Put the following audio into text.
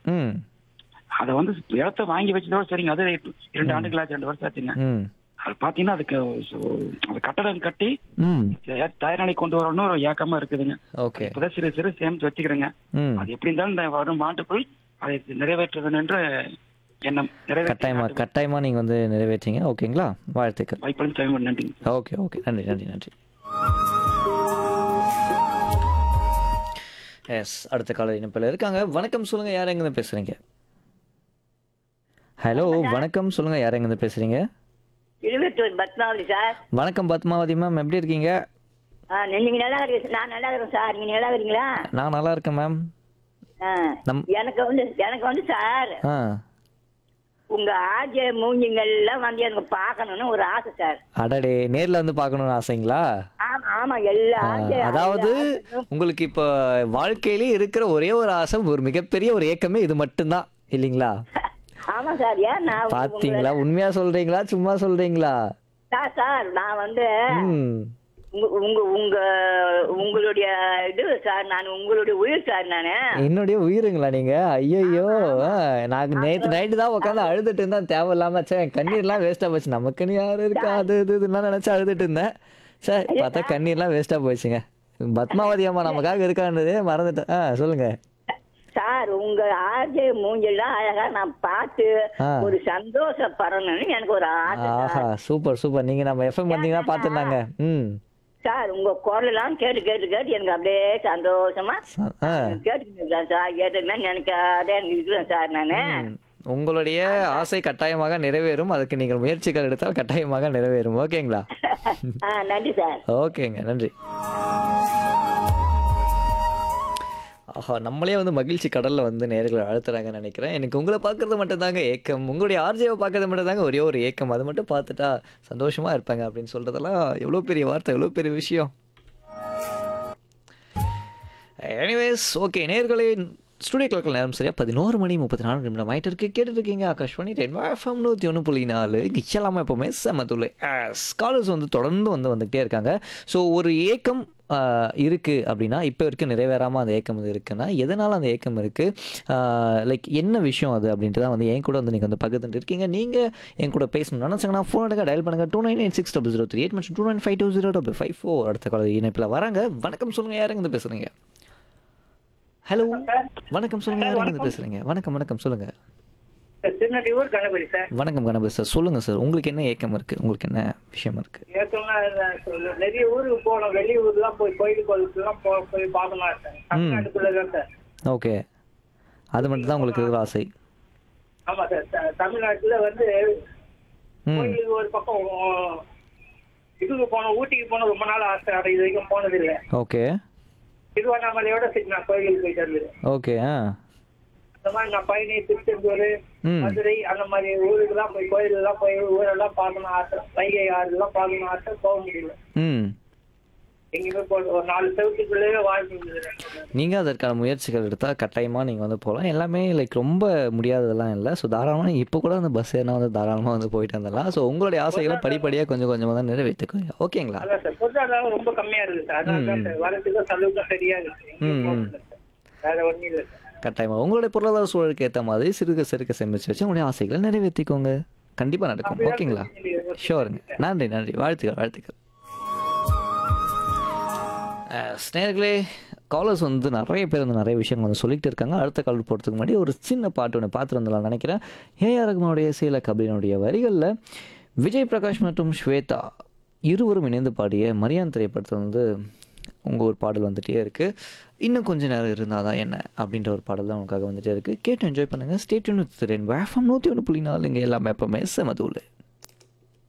ம் அதை வந்து இடத்த வாங்கி வச்சதோட சரிங்க அது இப்ப இரண்டு ஆண்டுகள் ஆச்சு ரெண்டு வருஷம் ஆச்சுங்க ம் அது பாத்தீங்கன்னா அதுக்கு சு- அது கட்டடம் கட்டி ம் தயார் தயார் நிலை கொண்டு வரணும்னு ஒரு ஏக்கமா இருக்குதுங்க ஓகே இப்பதான் சிறு சிறு சேமிச்சு வச்சுக்கிறேங்க ம் அது எப்படி இருந்தாலும் இந்த வரும் ஆண்டுக்குள் அதை நிறைவேற்றுவேன் என்ற எண்ணம் கட்டாயமா நிறைவேற்ற கட்டாயமா நீங்க வந்து நிறைவேற்றீங்க ஓகேங்களா வாழ்த்துக்கள் வாய்ப்புடன் தலைவர் நன்றி ஓகே ஓகே நன்றி நன்றி நன்றி எஸ் அடுத்த கால இணைப்பில் இருக்காங்க வணக்கம் சொல்லுங்க யார் எங்கேருந்து பேசுறீங்க ஹலோ வணக்கம் சொல்லுங்க யார் எங்கேருந்து பேசுறீங்க இருபத்தொரு பத்மாவதி சார் வணக்கம் பத்மாவதி மேம் எப்படி இருக்கீங்க ஆ நீங்க நல்லா இருக்கு நான் நல்லா இருக்கிறேன் சார் நீங்க நல்லா இருக்கிறீங்களா நான் நல்லா இருக்கேன் மேம் ஆ. நம்- எனக்கு வந்து எனக்கு வந்து சார் ஆ உங்க ஆஜ மூஞ்சிங்கள்லாம் வந்து எனக்கு பார்க்கணும்னு ஒரு ஆசை சார் அடடே நேர்ல வந்து பார்க்கணும்னு ஆசைங்களா ஆமா ஆமா எல்லா ஆ, ஆஜ- அதாவது எல்லா ஆஜ- உங்களுக்கு இப்போ வாழ்க்கையிலே இருக்கிற ஒரே ஒரு ஆசை ஒரு மிகப்பெரிய ஒரு ஏக்கமே இது மட்டும்தான் இல்லைங்களா ஆமா சார் ஏன் நான் உங்க- பாத்தீங்களா உண்மையா சொல்றீங்களா சும்மா சொல்றீங்களா சார் சார் நான் வந்து ம் உங்க உங்க உங்க உங்களுடைய இது சார் நான் உங்களுடைய உயிர் சார் நானு என்னுடைய உயிருங்களா நீங்க ஐயோ நான் நேத்து நைட்டு தான் உட்காந்து அழுதுட்டு இருந்தேன் தேவையில்லாம சே கண்ணீர்லாம் வேஸ்டா போச்சு நமக்குன்னு யாரு இருக்கா அது இது இதெல்லாம் நினைச்சு அழுதுட்டு இருந்தேன் சார் பார்த்தா கண்ணீர்லாம் வேஸ்டா போச்சுங்க பத்மாவதி அம்மா நமக்காக இருக்கான்றதே மறந்துட்டேன் ஆ சொல்லுங்க சார் உங்க ஆஜ மூஞ்செல்லாம் அழகா நான் பார்த்து ஆ. ஒரு சந்தோஷப்படணும்னு எனக்கு ஒரு ஆசை சார். ஆஹா சூப்பர் சூப்பர் நீங்க நம்ம எஃப்எம் வந்தீங்கன்னா பார்த்துருந்தாங்க ம் சார் உங்க குரலெல்லாம் கேட்டு கேட்டு கேட்டு எனக்கு அப்படியே சந்தோஷமா ச- ஆ கேட்டுக்கிட்டு இருக்கேன் சார் எதுவுமே நினைக்காத எனக்கு இருக்கிறேன் சார் நானு ம். உங்களுடைய ஆசை கட்டாயமாக நிறைவேறும் அதுக்கு நீங்கள் முயற்சிகள் எடுத்தால் கட்டாயமாக நிறைவேறும் ஓகேங்களா ஆ நன்றி சார் ஓகேங்க நன்றி ஆஹா நம்மளே வந்து மகிழ்ச்சி கடல்ல வந்து நேர்களை அழுத்துறாங்கன்னு நினைக்கிறேன் எனக்கு உங்களை பார்க்கறது மட்டும் தாங்க ஏக்கம் உங்களுடைய ஆர்ஜியை பார்க்கறது மட்டும் தாங்க ஒரே ஒரு ஏக்கம் அது மட்டும் பார்த்துட்டா சந்தோஷமா இருப்பாங்க அப்படின்னு சொல்றதெல்லாம் எவ்வளோ பெரிய வார்த்தை எவ்வளோ பெரிய விஷயம் எனிவேஸ் ஓகே நேர்களே ஸ்டுடியோ கிளக்கில் நேரம் சரியா பதினோரு மணி முப்பத்தி நாலு நிமிடம் ஆயிட்டு இருக்கு கேட்டுட்டு இருக்கீங்க ஆகாஷ்வாணி டென் எஃப்எம் நூற்றி ஒன்று புள்ளி நாலு இச்சலாமல் எப்போவுமே செமத்துள்ள ஸ்காலர்ஸ் வந்து தொடர்ந்து வந்து வந்துக்கிட்டே இருக்காங்க ஸோ ஒரு ஏக்கம் ஆஹ், இருக்கு அப்படின்னா இப்போ வரைக்கும் நிறைவேறாமல் அந்த ஏக்கம் இது இருக்குன்னா எதனால் அந்த ஏக்கம் இருக்குது லைக் என்ன விஷயம் அது அப்படின்ட்டு தான் வந்து என் கூட வந்து நீங்கள் வந்து பகிர்ந்துட்டு இருக்கீங்க நீங்கள் என் கூட பேசணும்னு நினச்சாங்கன்னா ஃபோன் எடுக்க டயல் பண்ணுங்க two nine eight six double zero three eight மற்றும் two nine five two zero double five four அடுத்த கால இணைப்பில் வராங்க வணக்கம் சொல்லுங்கள் யாருங்க இருந்து பேசுகிறீங்க ஹலோ வணக்கம் சொல்லுங்க யாருங்க இருந்து பேசுறீங்க வணக்கம் வணக்கம் சொல்லுங்க திருநெல்வேலூர் கணபதி சார் வணக்கம் கணபதி சார் சொல்லுங்க சார் உங்களுக்கு என்ன ஏக்கம் இருக்கு உங்களுக்கு என்ன விஷயம் இருக்கு ஏற்கனவே நான் சொல்ல- நிறைய ஊருக்கு போகணும் வெளியூர்லாம் போய் கோயில் கோயிலுக்குலாம் போ போய் பார்க்கணும் சார் தமிழ்நாட்டுக்குள்ள தான் சார் ஓகே அது மட்டும் தான் உங்களுக்கு இருக்கிற ஆசை ஆமா சார் த- தமிழ்நாட்டுல வந்து ம் கோயிலுக்கு ஒரு பக்கம் இதுக்கு போனோம் ஊட்டிக்கு போனோம் ரொம்ப நாள் ஆசை அது இது வரைக்கும் போனது இல்லை ஓகே திருவண்ணாமலையோட சரி நான் கோயிலுக்கு போயிட்டு வந்தது ஓகே ஆ அந்த மாதிரி நான் பயணி திருச்செந்தூர் ம் மதுரை அந்த மாதிரி ஊருக்குலாம் போய் கோயிலெல்லாம் போய் ஊரெல்லாம் பார்க்கணும் ஆசை வைகை ஆறுலாம் பார்க்கணும் ஆசை போக முடியல ம் எங்கேயுமே போக ஒரு நாலு செவத்துக்குள்ளேயே வாழ்க்கை முடியுது நீங்கள் அதற்கான முயற்சிகள் எடுத்தால் கட்டாயமாக நீங்கள் வந்து போகலாம் எல்லாமே லைக் ரொம்ப முடியாததெல்லாம் இல்லை ஸோ தாராளமாக இப்போ கூட அந்த பஸ் ஏறினா வந்து தாராளமாக வந்து போயிட்டு வந்துடலாம் ஸோ உங்களுடைய ஆசைகளை படிப்படியாக கொஞ்சம் கொஞ்சமாக தான் நிறைவேற்றிக்கோங்க ஓகேங்களா அதான் சார் பொருளாதாரம் ரொம்ப கம்மியா இருக்கு சார் அதான் தான் சார் வரதுக்கும் செலவுக்கும் சரியா இருக்கு எங்கேயும் ம், ம். போகல சார். வேற ஒண்ணும் இல்லை சார் கட்டாயமாக உங்களுடைய பொருளாதார சூழலுக்கு ஏற்ற மாதிரி சிறுக சிறுக சேமிச்சு வச்சு உங்களுடைய ஆசைகளை நிறைவேற்றிக்கோங்க கண்டிப்பாக நடக்கும் ஓகேங்களா ஷோருங்க நன்றி நன்றி வாழ்த்துக்கள் வாழ்த்துக்கள் ஸ்னேர்களே காலர்ஸ் வந்து நிறைய பேர் வந்து நிறைய விஷயங்கள் வந்து சொல்லிட்டு இருக்காங்க அடுத்த கால் போகிறதுக்கு முன்னாடி ஒரு சின்ன பாட்டு ஒன்று பார்த்துட்டு வந்துடலாம் நினைக்கிறேன் ஏஆர் ரகுமானுடைய சீல கபிலினுடைய வரிகளில் விஜய் பிரகாஷ் மற்றும் ஸ்வேதா இருவரும் இணைந்து பாடிய மரியான் திரைப்படத்தில் வந்து உங்கள் ஒரு பாடல் வந்துட்டே இருக்குது இன்னும் கொஞ்ச நேரம் இருந்தால் தான் என்ன அப்படின்ற ஒரு பாடல் தான் உங்களுக்காக வந்துட்டே இருக்குது கேட்டு என்ஜாய் பண்ணுங்கள் ஸ்டேட் யூனிட் திறன் வேஃபம் நூற்றி ஒன்று புள்ளி நாலு இங்கே எல்லாமே எப்போவுமே செமதூள்